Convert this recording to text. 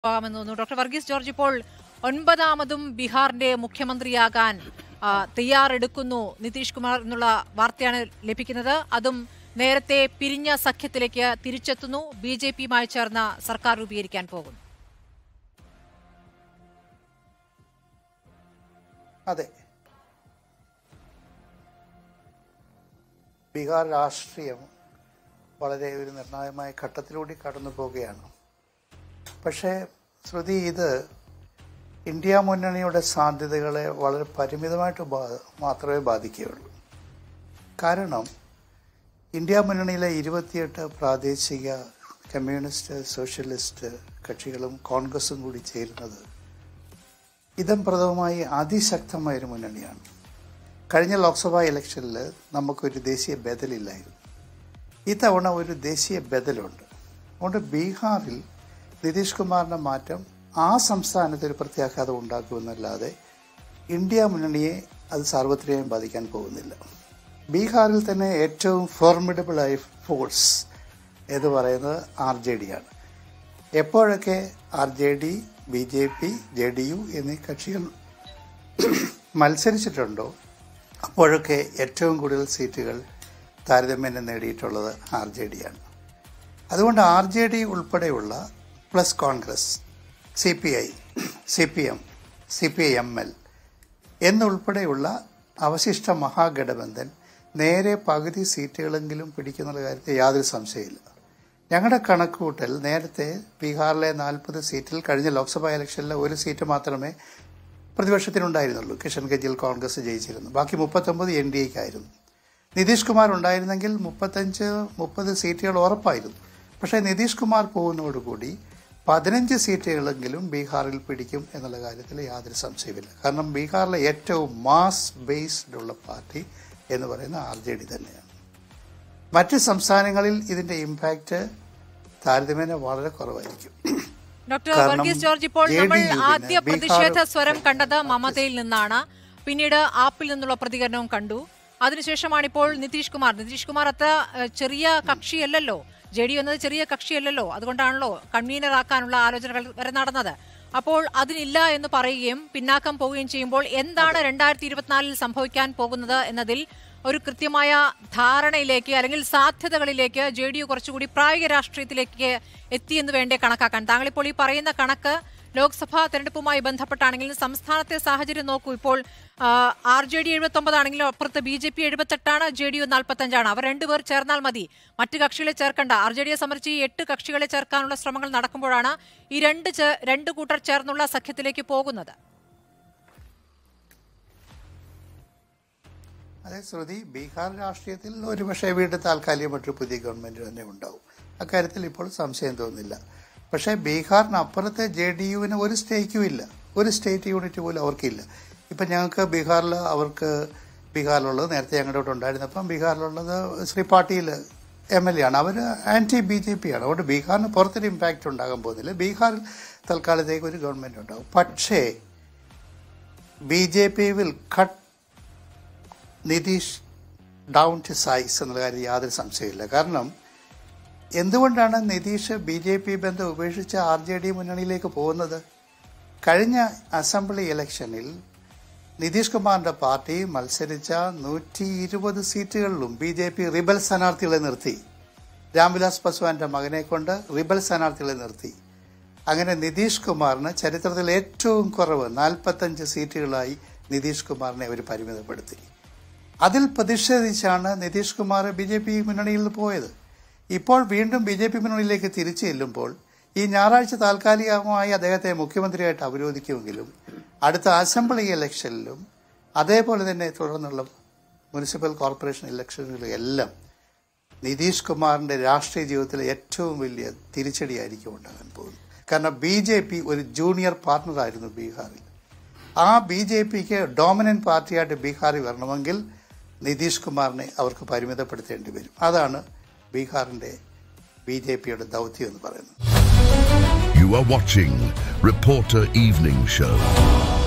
പോകാമെന്ന് തോന്നുന്നു doctor Varghese George ഇപ്പോൾ ഒൻപതാമതും ബീഹാറിന്റെ മുഖ്യമന്ത്രിയാകാൻ ആ, തയ്യാറെടുക്കുന്നു നിതീഷ് കുമാർ എന്നുള്ള വാർത്തയാണ് ലഭിക്കുന്നത് അതും നേരത്തെ പിരിഞ്ഞ സഖ്യത്തിലേക്ക് തിരിച്ചെത്തുന്നു ബി ജെ പിയുമായി ചേർന്ന് സർക്കാർ രൂപീകരിക്കാൻ പോകുന്നു അതെ ബീഹാർ രാഷ്ട്രീയം വളരെ ഒരു നിർണായകമായ ഘട്ടത്തിലൂടെ കടന്നു പോവുകയാണ് പക്ഷേ ശ്രുതി ഇത് ഇന്ത്യ മുന്നണിയുടെ സാധ്യതകളെ വളരെ പരിമിതമായിട്ട് ബാ- മാത്രമേ ബാധിക്കുകയുള്ളൂ കാരണം ഇന്ത്യ മുന്നണിയിലെ ഇരുപത്തിയെട്ട് പ്രാദേശിക കമ്മ്യൂണിസ്റ്റ് സോഷ്യലിസ്റ്റ് കക്ഷികളും കോൺഗ്രസും കൂടി ചേരുന്നത് ഇതം പ്രദവുമായി അതിശക്തമായൊരു മുന്നണിയാണ് കഴിഞ്ഞ ലോക്സഭാ ഇലക്ഷനിൽ നമുക്കൊരു ദേശീയ ബദലില്ലായിരുന്നു ഇത്തവണ ഒരു ദേശീയ ബദലുണ്ട് അതുകൊണ്ട് ബീഹാറിൽ നിതീഷ് കുമാറിൻ്റെ മാറ്റം ആ സംസ്ഥാനത്ത് ഒരു പ്രത്യാഘാതം ഉണ്ടാക്കുമെന്നല്ലാതെ ഇന്ത്യ മുന്നണിയെ അത് സാർവത്രികമായി ബാധിക്കാൻ പോകുന്നില്ല ബീഹാറിൽ തന്നെ ഏറ്റവും ഫോർമിഡബിളായ ഫോഴ്സ് എന്ന് പറയുന്നത് ആർ ജെ ഡി ആണ് എപ്പോഴൊക്കെ R J D B J P J D U എന്നീ കക്ഷികൾ മത്സരിച്ചിട്ടുണ്ടോ അപ്പോഴൊക്കെ ഏറ്റവും കൂടുതൽ സീറ്റുകൾ താരതമ്യേന നേടിയിട്ടുള്ളത് ആർ ജെ ഡി ആണ് അതുകൊണ്ട് ആർ ജെ ഡി ഉൾപ്പെടെയുള്ള plus Congress C P I C P M C P I M L എന്നുൾപ്പെടെയുള്ള അവശിഷ്ട മഹാഗഠബന്ധൻ നേരെ പകുതി സീറ്റുകളെങ്കിലും പിടിക്കുന്ന കാര്യത്തിൽ യാതൊരു സംശയമില്ല ഞങ്ങളുടെ കണക്കുകൂട്ടൽ നേരത്തെ ബീഹാറിലെ നാൽപ്പത് സീറ്റിൽ കഴിഞ്ഞ ലോക്സഭാ ഇലക്ഷനിലെ ഒരു സീറ്റ് മാത്രമേ പ്രതിപക്ഷത്തിനുണ്ടായിരുന്നുള്ളൂ കിഷൻഗഞ്ചിൽ കോൺഗ്രസ് ജയിച്ചിരുന്നു ബാക്കി മുപ്പത്തൊമ്പത് എൻ ഡി എക്കായിരുന്നു നിതീഷ് കുമാർ ഉണ്ടായിരുന്നെങ്കിൽ മുപ്പത്തഞ്ച് മുപ്പത് സീറ്റുകൾ ഉറപ്പായിരുന്നു പക്ഷേ നിതീഷ് കുമാർ പോകുന്നതോടുകൂടി പതിനഞ്ച് സീറ്റുകളെങ്കിലും ബീഹാറിൽ പിടിക്കും എന്നുള്ള കാര്യത്തിൽ യാതൊരു സംശയമില്ല കാരണം ബീഹാറിലെ ഏറ്റവും മാസ് ബേസ്ഡ് ഉള്ള പാർട്ടി എന്ന് പറയുന്ന ആർ ജെ ഡി തന്നെയാണ് മറ്റ് സംസ്ഥാനങ്ങളിൽ ഇതിന്റെ ഇമ്പാക്റ്റ് താരതമ്യേന വളരെ കുറവായിരിക്കും ഡോക്ടർ കാരണം വർഗീസ് ജോർജ് ഇപ്പോൾ JDU നമ്മൾ വിന് ആദ്യ ബീഹാർ- പ്രതിഷേധ സ്വരം കണ്ടത് മമതയിൽ നിന്നാണ് പിന്നീട് ആപ്പിൽ നിന്നുള്ള പ്രതികരണവും കണ്ടു അതിനുശേഷമാണ് ഇപ്പോൾ നിതീഷ് കുമാർ നിതീഷ് കുമാർ അത്ര ഏഹ്, ചെറിയ കക്ഷിയല്ലല്ലോ ജെ ഡി എന്നത് ചെറിയ കക്ഷിയല്ലല്ലോ അതുകൊണ്ടാണല്ലോ കൺവീനർ ആക്കാനുള്ള ആലോചനകൾ വരെ നടന്നത് അപ്പോൾ അതിനില്ല എന്ന് പറയുകയും പിന്നാക്കം പോവുകയും ചെയ്യുമ്പോൾ എന്താണ് രണ്ടായിരത്തി ഇരുപത്തിനാലിൽ സംഭവിക്കാൻ പോകുന്നത് എന്നതിൽ ഒരു കൃത്യമായ ധാരണയിലേക്ക് അല്ലെങ്കിൽ സാധ്യതകളിലേക്ക് ജെ ഡി യു കുറച്ചുകൂടി പ്രായോഗിക രാഷ്ട്രീയത്തിലേക്ക് എത്തിയെന്ന് വേണ്ടേ കണക്കാക്കാൻ താങ്കൾ ഇപ്പോൾ ഈ പറയുന്ന കണക്ക് ലോക്സഭാ തെരഞ്ഞെടുപ്പുമായി ബന്ധപ്പെട്ടാണെങ്കിലും സംസ്ഥാനത്തെ സാഹചര്യം നോക്കൂ ഇപ്പോൾ ആർ ജെ ഡി എഴുപത്തി ഒമ്പതാണെങ്കിലും അപ്പുറത്ത് ബി ജെ പി എഴുപത്തെട്ടാണ് ജെ ഡി യു നാൽപ്പത്തഞ്ചാണ് അവർ രണ്ടുപേർ ചേർന്നാൽ മതി മറ്റ് കക്ഷികളെ ചേർക്കണ്ട ആർ ജെ ഡിയെ സംബന്ധിച്ച് ഈ എട്ട് കക്ഷികളെ ചേർക്കാനുള്ള ശ്രമങ്ങൾ നടക്കുമ്പോഴാണ് ഈ രണ്ട് ചേ- രണ്ട് കൂട്ടർ ചേർന്നുള്ള സഖ്യത്തിലേക്ക് പോകുന്നത് അതെ ശ്രുതി ബീഹാർ രാഷ്ട്രീയത്തിൽ ഒരുപക്ഷെ വീണ്ടും താൽക്കാലികമായിട്ട് പുതിയ ഗവൺമെന്റ് തന്നെ ഉണ്ടാവും അക്കാര്യത്തിൽ ഇപ്പോൾ സംശയം തോന്നുന്നില്ല പക്ഷേ ബീഹാറിന് അപ്പുറത്തെ ജെ ഡി യുവിന് ഒരു സ്റ്റേക്കും ഇല്ല ഒരു സ്റ്റേറ്റ് യൂണിറ്റ് പോലും അവർക്കില്ല ഇപ്പം ഞങ്ങൾക്ക് ബീഹാറിൽ അവർക്ക് ബീഹാറിലുള്ളത് നേരത്തെ ഞങ്ങളുടെ ഇവിടെ ഉണ്ടായിരുന്നപ്പം ബീഹാറിലുള്ളത് Shri Patil M L A ആണ് അവർ ആന്റി ബി ജെ പി ആണ് അതുകൊണ്ട് ബീഹാറിന് പുറത്തൊരു ഇമ്പാക്റ്റ് ഉണ്ടാകാൻ പോകുന്നില്ല ബീഹാറിൽ തൽക്കാലത്തേക്ക് ഒരു ഗവൺമെന്റ് ഉണ്ടാവും പക്ഷേ B J P will cut Nitish down to size എന്നുള്ള കാര്യം യാതൊരു സംശയമില്ല കാരണം എന്തുകൊണ്ടാണ് നിതീഷ് ബി ജെ പി ബന്ധം ഉപേക്ഷിച്ച് ആർ ജെ ഡി മുന്നണിയിലേക്ക് പോകുന്നത് കഴിഞ്ഞ അസംബ്ലി ഇലക്ഷനിൽ നിതീഷ് കുമാറിന്റെ പാർട്ടി മത്സരിച്ച നൂറ്റി ഇരുപത് സീറ്റുകളിലും ബി ജെ പി റിബൽ സ്ഥാനാർത്ഥികളെ നിർത്തി രാംവിലാസ് പസ്വാന്റെ മകനെ കൊണ്ട് റിബൽ സ്ഥാനാർത്ഥികളെ നിർത്തി അങ്ങനെ നിതീഷ് കുമാറിന് ചരിത്രത്തിൽ ഏറ്റവും കുറവ് നാൽപ്പത്തഞ്ച് സീറ്റുകളായി നിതീഷ് കുമാറിനെ അവർ പരിമിതപ്പെടുത്തി അതിൽ പ്രതിഷേധിച്ചാണ് Nitish Kumar B J P മുന്നണിയിൽ നിന്ന് പോയത് ഇപ്പോൾ വീണ്ടും ബി ജെ പി മുന്നണിയിലേക്ക് തിരിച്ചു ചെല്ലുമ്പോൾ ഈ ഞായറാഴ്ച താൽക്കാലികമായി അദ്ദേഹത്തെ മുഖ്യമന്ത്രിയായിട്ട് അവരോധിക്കുമെങ്കിലും അടുത്ത അസംബ്ലി ഇലക്ഷനിലും അതേപോലെ തന്നെ തുടർന്നുള്ള മുനിസിപ്പൽ കോർപ്പറേഷൻ ഇലക്ഷനുകളിലും എല്ലാം നിതീഷ് കുമാറിന്റെ രാഷ്ട്രീയ ജീവിതത്തിലെ ഏറ്റവും വലിയ തിരിച്ചടിയായിരിക്കും ഉണ്ടാകാൻ പോകുന്നത് കാരണം ബി ജെ പി ഒരു ജൂനിയർ പാർട്ണറായിരുന്നു ബീഹാറിൽ ആ ബി ജെ പിക്ക് ഡോമിനന്റ് പാർട്ടിയായിട്ട് ബീഹാറിൽ വരണമെങ്കിൽ നിതീഷ് കുമാറിനെ അവർക്ക് പരിമിതപ്പെടുത്തേണ്ടി വരും അതാണ് ബീഹാറിന്റെ ബി ജെ പിയുടെ ദൗത്യം എന്ന് പറയുന്നത് You are watching Reporter Evening Show.